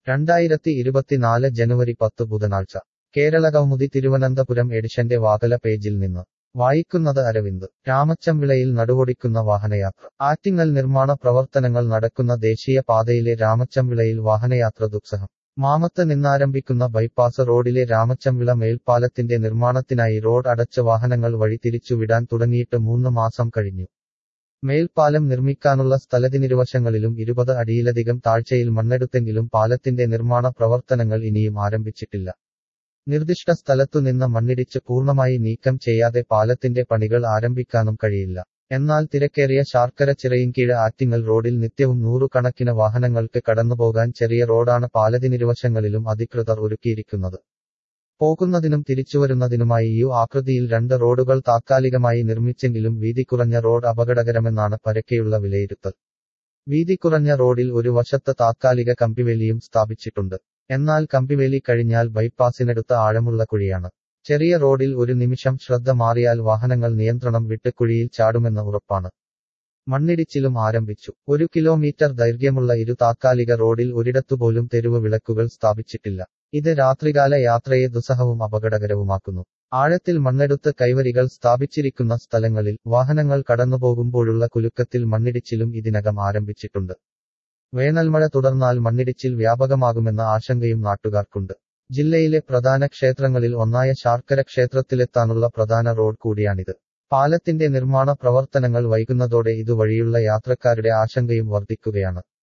രണ്ടായിരത്തി ഇരുപത്തിനാല് ജനുവരി പത്ത് ബുധനാഴ്ച കേരളകൗമുദി തിരുവനന്തപുരം എഡിഷന്റെ വാതല പേജിൽ നിന്ന് വായിക്കുന്നത് അരവിന്ദ് രാമച്ചംവിളയിൽ നടുവൊടിക്കുന്ന വാഹനയാത്ര ആറ്റിങ്ങൽ നിർമ്മാണ പ്രവർത്തനങ്ങൾ നടക്കുന്ന ദേശീയ പാതയിലെ രാമച്ചംവിളയിൽ വാഹനയാത്ര ദുസ്സഹം മാമത്ത് നിന്നാരംഭിക്കുന്ന ബൈപ്പാസ് റോഡിലെ രാമച്ചംവിള മേൽപ്പാലത്തിന്റെ നിർമ്മാണത്തിനായി റോഡ് അടച്ച വാഹനങ്ങൾ വഴി തിരിച്ചുവിടാൻ തുടങ്ങിയിട്ട് മൂന്ന് മാസം കഴിഞ്ഞു മേൽപ്പാലം നിർമ്മിക്കാനുള്ള സ്ഥലത്തിനിരുവശങ്ങളിലും ഇരുപത് അടിയിലധികം താഴ്ചയിൽ മണ്ണെടുത്തെങ്കിലും പാലത്തിന്റെ നിർമ്മാണ പ്രവർത്തനങ്ങൾ ഇനിയും ആരംഭിച്ചിട്ടില്ല നിർദ്ദിഷ്ട സ്ഥലത്തുനിന്ന് മണ്ണിടിച്ച് പൂർണ്ണമായി നീക്കം ചെയ്യാതെ പാലത്തിന്റെ പണികൾ ആരംഭിക്കാനും കഴിയില്ല എന്നാൽ തിരക്കേറിയ ശാർക്കര ചിറയിൻകീഴ് ആറ്റിങ്ങൽ റോഡിൽ നിത്യവും നൂറുകണക്കിന് വാഹനങ്ങൾക്ക് കടന്നുപോകാൻ ചെറിയ റോഡാണ് പാലത്തിനിരുവശങ്ങളിലും അധികൃതർ ഒരുക്കിയിരിക്കുന്നത് പോകുന്നതിനും തിരിച്ചുവരുന്നതിനുമായി യു ആകൃതിയിൽ രണ്ട് റോഡുകൾ താത്കാലികമായി നിർമ്മിച്ചെങ്കിലും വീതി കുറഞ്ഞ റോഡ് അപകടകരമെന്നാണ് പരക്കെയുള്ള വിലയിരുത്തൽ വീതി കുറഞ്ഞ റോഡിൽ ഒരു വശത്ത് താത്കാലിക കമ്പിവേലിയും സ്ഥാപിച്ചിട്ടുണ്ട് എന്നാൽ കമ്പിവേലി കഴിഞ്ഞാൽ ബൈപ്പാസിനടുത്ത ആഴമുള്ള കുഴിയാണ് ചെറിയ റോഡിൽ ഒരു നിമിഷം ശ്രദ്ധ മാറിയാൽ വാഹനങ്ങൾ നിയന്ത്രണം വിട്ട് കുഴിയിൽ ചാടുമെന്ന് ഉറപ്പാണ് മണ്ണിടിച്ചിലും ആരംഭിച്ചു ഒരു കിലോമീറ്റർ ദൈർഘ്യമുള്ള ഇരു താത്കാലിക റോഡിൽ ഒരിടത്തുപോലും തെരുവ് വിളക്കുകൾ സ്ഥാപിച്ചിട്ടില്ല ഇത് രാത്രികാല യാത്രയെ ദുസ്സഹവും അപകടകരവുമാക്കുന്നു ആഴത്തിൽ മണ്ണെടുത്ത് കൈവരികൾ സ്ഥാപിച്ചിരിക്കുന്ന സ്ഥലങ്ങളിൽ വാഹനങ്ങൾ കടന്നുപോകുമ്പോഴുള്ള കുലുക്കത്തിൽ മണ്ണിടിച്ചിലും ഇതിനകം ആരംഭിച്ചിട്ടുണ്ട് വേനൽമഴ തുടർന്നാൽ മണ്ണിടിച്ചിൽ വ്യാപകമാകുമെന്ന ആശങ്കയും നാട്ടുകാർക്കുണ്ട് ജില്ലയിലെ പ്രധാന ക്ഷേത്രങ്ങളിൽ ഒന്നായ ശാർക്കര ക്ഷേത്രത്തിലെത്താനുള്ള പ്രധാന റോഡ് കൂടിയാണിത് പാലത്തിന്റെ നിർമ്മാണ പ്രവർത്തനങ്ങൾ വൈകുന്നതോടെ ഇതുവഴിയുള്ള യാത്രക്കാരുടെ ആശങ്കയും വർദ്ധിക്കുകയാണ്